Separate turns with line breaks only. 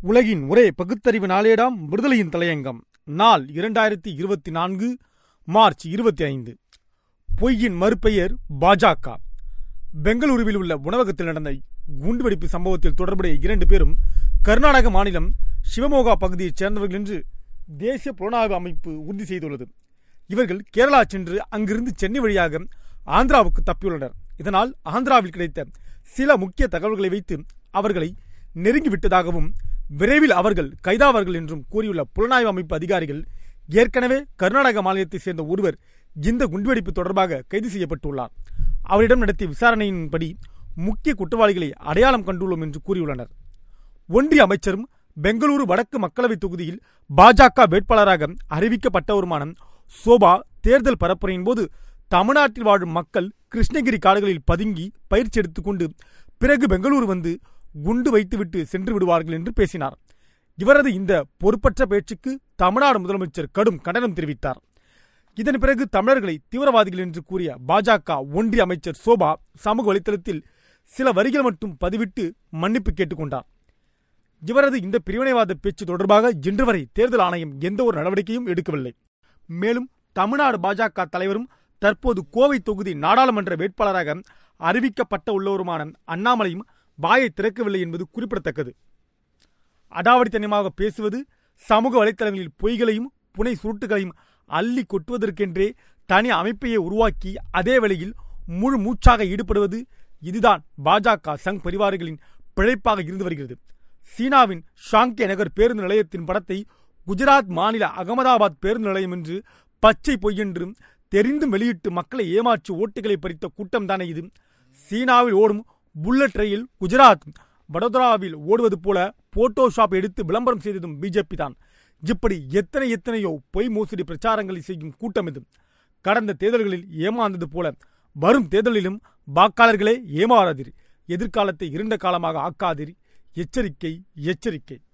உலகின் ஒரே பகுத்தறிவு நாளேடாம் விடுதலையின் தலையங்கம் நாள் இரண்டாயிரத்தி இருபத்தி நான்கு மார்ச் இருபத்தி ஐந்து பொய்யின் மறுபெயர் பாஜக பெங்களூருவில் உள்ள உணவகத்தில் நடந்த குண்டுவெடிப்பு சம்பவத்தில் தொடர்புடைய இரண்டு பேரும் கர்நாடக மாநிலம் சிவமோகா பகுதியைச் சேர்ந்தவர்கள் என்று தேசிய புலனாய்வு அமைப்பு உறுதி செய்துள்ளது இவர்கள் கேரளா சென்று அங்கிருந்து சென்னை வழியாக ஆந்திராவுக்கு தப்பியுள்ளனர் இதனால் ஆந்திராவில் கிடைத்த சில முக்கிய தகவல்களை வைத்து அவர்களை நெருங்கிவிட்டதாகவும் விரைவில் அவர்கள் கைதாவார்கள் என்றும் கூறியுள்ள புலனாய்வு அமைப்பு அதிகாரிகள் ஏற்கனவே கர்நாடக மாநிலத்தைச் சேர்ந்த ஒருவர் இந்த குண்டுவெடிப்பு தொடர்பாக கைது செய்யப்பட்டுள்ளார் அவரிடம் நடத்திய விசாரணையின்படி முக்கிய குற்றவாளிகளை அடையாளம் கண்டுள்ளோம் என்று கூறியுள்ளனர் ஒன்றிய அமைச்சரும் பெங்களூரு வடக்கு மக்களவைத் தொகுதியில் பாஜக வேட்பாளராக அறிவிக்கப்பட்டவருமான சோபா தேர்தல் பரப்புரையின் போது தமிழ்நாட்டில் வாழும் மக்கள் கிருஷ்ணகிரி காடுகளில் பதுங்கி பயிற்சி எடுத்துக்கொண்டு பிறகு பெங்களூரு வந்து குண்டு வைத்துவிட்டு சென்று விடுவார்கள் என்று பேசினார் இவரது இந்த பொறுப்பற்ற பேச்சுக்கு தமிழ்நாடு முதலமைச்சர் கடும் கண்டனம் தெரிவித்தார் இதன் பிறகு தமிழர்களை தீவிரவாதிகள் என்று கூறிய பாஜக ஒன்றிய அமைச்சர் சோபா சமூக வலைத்தளத்தில் சில வரிகள் மட்டும் பதிவிட்டு மன்னிப்பு கேட்டுக்கொண்டார் இவரது இந்த பிரிவினைவாத பேச்சு தொடர்பாக இன்று வரை தேர்தல் ஆணையம் எந்த ஒரு நடவடிக்கையும் எடுக்கவில்லை மேலும் தமிழ்நாடு பாஜக தலைவரும் தற்போது கோவை தொகுதி நாடாளுமன்ற வேட்பாளராக அறிவிக்கப்பட்ட உள்ளவருமான அண்ணாமலையும் வாயை திறக்கவில்லை என்பது குறிப்பிடத்தக்கது அடாவடித்தனமாக பேசுவது சமூக வலைத்தளங்களில் பொய்களையும் புனை சுருட்டுகளையும் அள்ளி கொட்டுவதற்கென்றே தனி அமைப்பையே உருவாக்கி அதே வேளையில் முழு மூச்சாக ஈடுபடுவது இதுதான் பாஜக சங் பரிவாரங்களின் பிழைப்பாக இருந்து வருகிறது சீனாவின் ஷாங்கே நகர் பேருந்து நிலையத்தின் படத்தை குஜராத் மாநில அகமதாபாத் பேருந்து நிலையம் என்று பச்சை பொய்யென்றும் தெரிந்தும் வெளியிட்டு மக்களை ஏமாற்றி ஓட்டுகளை பறித்த கூட்டம் தானே இது சீனாவில் ஓடும் புல்லட் ரயில் குஜராத் வடோதராவில் ஓடுவது போல போட்டோஷாப் எடுத்து விளம்பரம் செய்ததும் பிஜேபி தான் இப்படி எத்தனை எத்தனையோ பொய் மோசடி பிரச்சாரங்களை செய்யும் கூட்டம் இது கடந்த தேர்தல்களில் ஏமாந்தது போல வரும் தேர்தலிலும் வாக்காளர்களே ஏமாறாதீர் எதிர்காலத்தை இருண்ட காலமாக ஆக்காதீர் எச்சரிக்கை எச்சரிக்கை